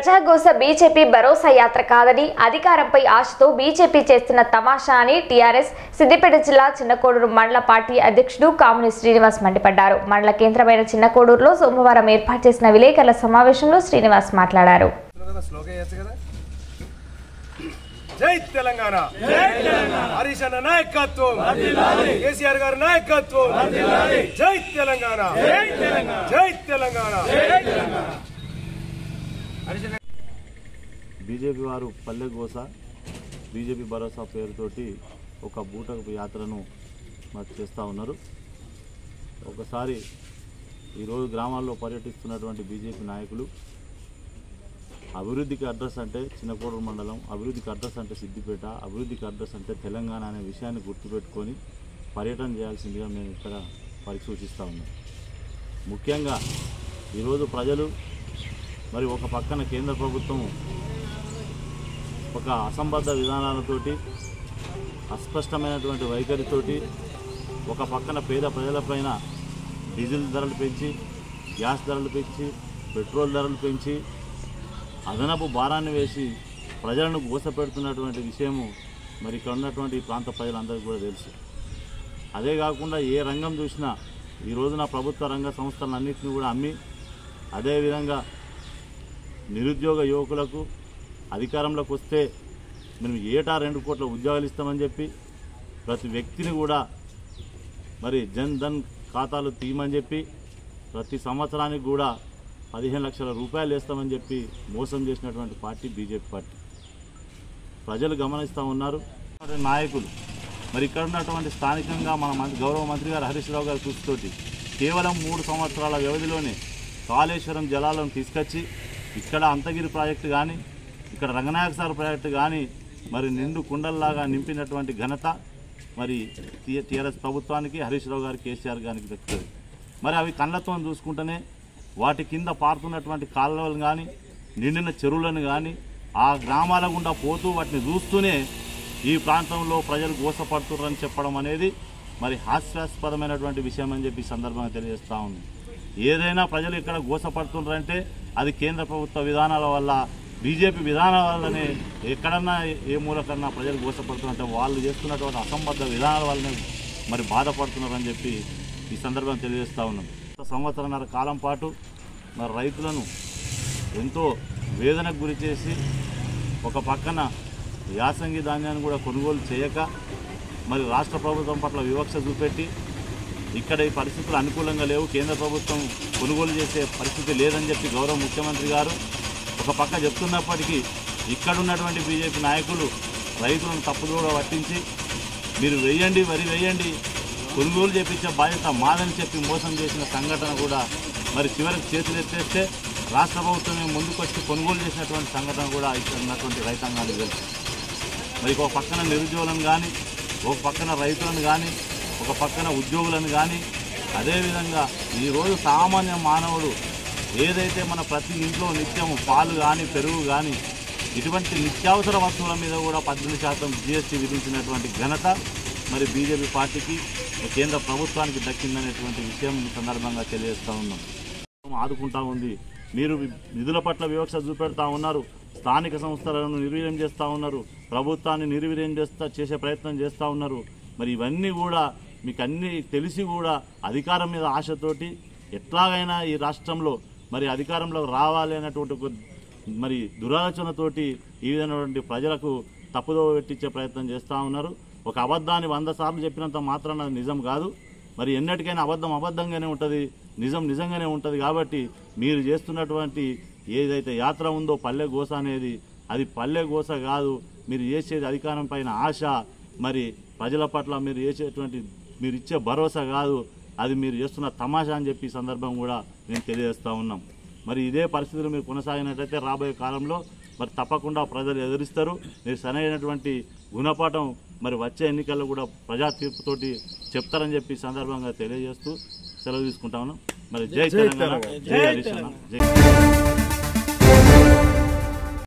ప్రజాగోస BJP భరోసా యాత్ర కాదని అధికారంపై ఆశతో బీజేపీ చేస్తున్న తమాషా అని టీఆర్ఎస్ సిద్దిపేట జిల్లా చిన్నకోడూరు మండల పార్టీ అధ్యక్షుడు కామిని శ్రీనివాస్ మండిపడ్డారు మండల కేంద్రమైన చిన్నకోడూరులో సోమవారం ఏర్పాటు చేసిన విలేకరుల సమావేశంలో శ్రీనివాస్ మాట్లాడారు చెప్తున్నావు కదా స్లోగా వేయచ్చు కదా జై తెలంగాణ హరీష్ అన్న నాయకత్వం కేసీఆర్ గారి నాయకత్వం జై తెలంగాణ జై తెలంగాణ బీజేపీ వారు పల్లె గోస బీజేపీ భరోసా పేరుతోటి ఒక బూటకపు యాత్రను మరి చేస్తూ ఉన్నారు ఒకసారి ఈరోజు గ్రామాల్లో పర్యటిస్తున్నటువంటి బీజేపీ నాయకులు అభివృద్ధికి అడ్రస్ అంటే చిన్నకోడూరు మండలం అభివృద్ధికి అడ్రస్ అంటే సిద్దిపేట అభివృద్ధికి అడ్రస్ అంటే తెలంగాణ అనే విషయాన్ని గుర్తుపెట్టుకొని పర్యటన చేయాల్సిందిగా మేము ఇక్కడ వారికి సూచిస్తూ ఉన్నాం ముఖ్యంగా ఈరోజు ప్రజలు మరి ఒక పక్కన కేంద్ర ప్రభుత్వం ఒక అసంబద్ధ విధానాలతోటి అస్పష్టమైనటువంటి వైఖరితోటి ఒక పక్కన పేద ప్రజలపైన డీజిల్ ధరలు పెంచి గ్యాస్ ధరలు పెంచి పెట్రోల్ ధరలు పెంచి అదనపు భారాన్ని వేసి ప్రజలను గోసపెడుతున్నటువంటి విషయము మరి ఇక్కడ ఉన్నటువంటి ఈ ప్రాంత ప్రజలందరికీ కూడా తెలుసు అదే కాకుండా ఏ రంగం చూసినా ఈ రోజున ప్రభుత్వ రంగ సంస్థలన్నింటినీ కూడా అమ్మి అదేవిధంగా నిరుద్యోగ యువకులకు అధికారంలోకి వస్తే మేము ఏటా రెండు కోట్ల ఉద్యోగాలు ఇస్తామని చెప్పి ప్రతి వ్యక్తిని కూడా మరి జన్ ధన్ ఖాతాలు తీయమని చెప్పి ప్రతి సంవత్సరానికి కూడా పదిహేను లక్షల రూపాయలు వేస్తామని చెప్పి మోసం చేసినటువంటి పార్టీ బీజేపీ పార్టీ ప్రజలు గమనిస్తూ ఉన్నారు నాయకులు మరి ఇక్కడ ఉన్నటువంటి స్థానికంగా మన మంత్రి గౌరవ మంత్రి గారు హరీష్ రావు గారి కృషితోటి కేవలం మూడు సంవత్సరాల వ్యవధిలోనే కాళేశ్వరం జలాలను తీసుకొచ్చి ఇక్కడ అంతగిరి ప్రాజెక్టు కానీ ఇక్కడ రంగనాయక సార్ ప్రాజెక్టు కానీ మరి నిండు కుండల్లాగా నింపినటువంటి ఘనత మరి టీ- టీఆర్ఎస్ ప్రభుత్వానికి హరీష్ రావు గారికి కేసీఆర్ గారికి దక్కుతుంది మరి అవి కళ్ళతో చూసుకుంటేనే వాటి కింద పారుతున్నటువంటి కాలువలు కానీ నిండిన చెరువులను కానీ ఆ గ్రామాల గుండా పోతూ వాటిని చూస్తూనే ఈ ప్రాంతంలో ప్రజలు గోసపడుతున్నారని చెప్పడం అనేది మరి హాస్యాస్పదమైనటువంటి విషయం అని చెప్పి ఈ సందర్భంగా తెలియజేస్తా ఉంది ఏదైనా ప్రజలు ఇక్కడ గోసపడుతున్నారంటే అది కేంద్ర ప్రభుత్వ విధానాల వల్ల బీజేపీ విధానాల వల్లనే ఎక్కడన్నా ఏ మూలకన్నా ప్రజలు గోసపడుతున్నారంటే వాళ్ళు చేస్తున్నటువంటి అసంబద్ధ విధానాల వల్లనే మరి బాధపడుతున్నారని చెప్పి ఈ సందర్భంగా తెలియజేస్తా ఉన్నాం గత సంవత్సరన్నర కాలం పాటు మరి రైతులను ఎంతో వేదనకు గురి చేసి ఒక పక్కన యాసంగి ధాన్యాన్ని కూడా కొనుగోలు చేయక మరి రాష్ట్ర ప్రభుత్వం పట్ల వివక్ష చూపెట్టి ఇక్కడ ఈ పరిస్థితులు అనుకూలంగా లేవు కేంద్ర ప్రభుత్వం కొనుగోలు చేసే పరిస్థితి లేదని చెప్పి గౌరవ ముఖ్యమంత్రి గారు ఒక పక్క చెప్తున్నప్పటికీ ఇక్కడ ఉన్నటువంటి బీజేపీ నాయకులు రైతులను తప్పుదోవ పట్టించి మీరు వేయండి వరి వేయండి కొనుగోలు చేపించే బాధ్యత మాదని చెప్పి మోసం చేసిన సంఘటన కూడా మరి చివరికి చేతులు ఎత్తేస్తే రాష్ట్ర ప్రభుత్వమే ముందుకొచ్చి కొనుగోలు చేసినటువంటి సంఘటన కూడా ఇక్కడ ఉన్నటువంటి రైతాంగానికి తెలుసు మరి ఒక పక్కన నిరుద్యోగులను కానీ ఒక పక్కన రైతులను కానీ ఒక పక్కన ఉద్యోగులను కానీ అదేవిధంగా ఈరోజు సామాన్య మానవుడు ఏదైతే మన ప్రతి ఇంట్లో నిత్యం పాలు కానీ పెరుగు కానీ ఇటువంటి నిత్యావసర వస్తువుల మీద కూడా పద్దెనిమిది శాతం జిఎస్టీ విధించినటువంటి ఘనత మరి బీజేపీ పార్టీకి కేంద్ర ప్రభుత్వానికి దక్కిందనేటువంటి విషయం ఈ సందర్భంగా తెలియజేస్తూ ఉన్నాం ఆదుకుంటా ఉంది మీరు వి- నిధుల పట్ల వివక్ష చూపెడతా ఉన్నారు స్థానిక సంస్థలను నిర్వీర్యం చేస్తూ ఉన్నారు ప్రభుత్వాన్ని నిర్వీర్యం చేస్తా చేసే ప్రయత్నం చేస్తూ ఉన్నారు మరి ఇవన్నీ కూడా మీకు అన్నీ తెలిసి కూడా అధికారం మీద ఆశతోటి ఎట్లాగైనా ఈ రాష్ట్రంలో మరి అధికారంలో రావాలి అనేటువంటి ఒక మరి దురాలోచనతోటి ఈ విధమైనటువంటి ప్రజలకు తప్పుదోవ పెట్టించే ప్రయత్నం చేస్తూ ఉన్నారు ఒక అబద్ధాన్ని వంద సార్లు చెప్పినంత మాత్రాన అది నిజం కాదు మరి ఎన్నటికైనా అబద్ధం అబద్ధంగానే ఉంటుంది నిజం నిజంగానే ఉంటుంది కాబట్టి మీరు చేస్తున్నటువంటి ఏదైతే యాత్ర ఉందో పల్లె గోస అనేది అది పల్లె గోస కాదు మీరు చేసేది అధికారం పైన ఆశ మరి ప్రజల పట్ల మీరు చేసేటువంటి మీరు ఇచ్చే భరోసా కాదు అది మీరు చేస్తున్న తమాషా అని చెప్పి ఈ సందర్భం కూడా నేను తెలియజేస్తూ ఉన్నాం మరి ఇదే పరిస్థితులు మీరు కొనసాగినట్లయితే రాబోయే కాలంలో మరి తప్పకుండా ప్రజలు ఎదురిస్తారు మీరు సరైనటువంటి గుణపాఠం మరి వచ్చే ఎన్నికల్లో కూడా ప్రజా తీర్పుతోటి చెప్తారని చెప్పి ఈ సందర్భంగా తెలియజేస్తూ సెలవు తీసుకుంటా ఉన్నాం మరి జై తెలంగాణ జై హరీష్ అన్న జై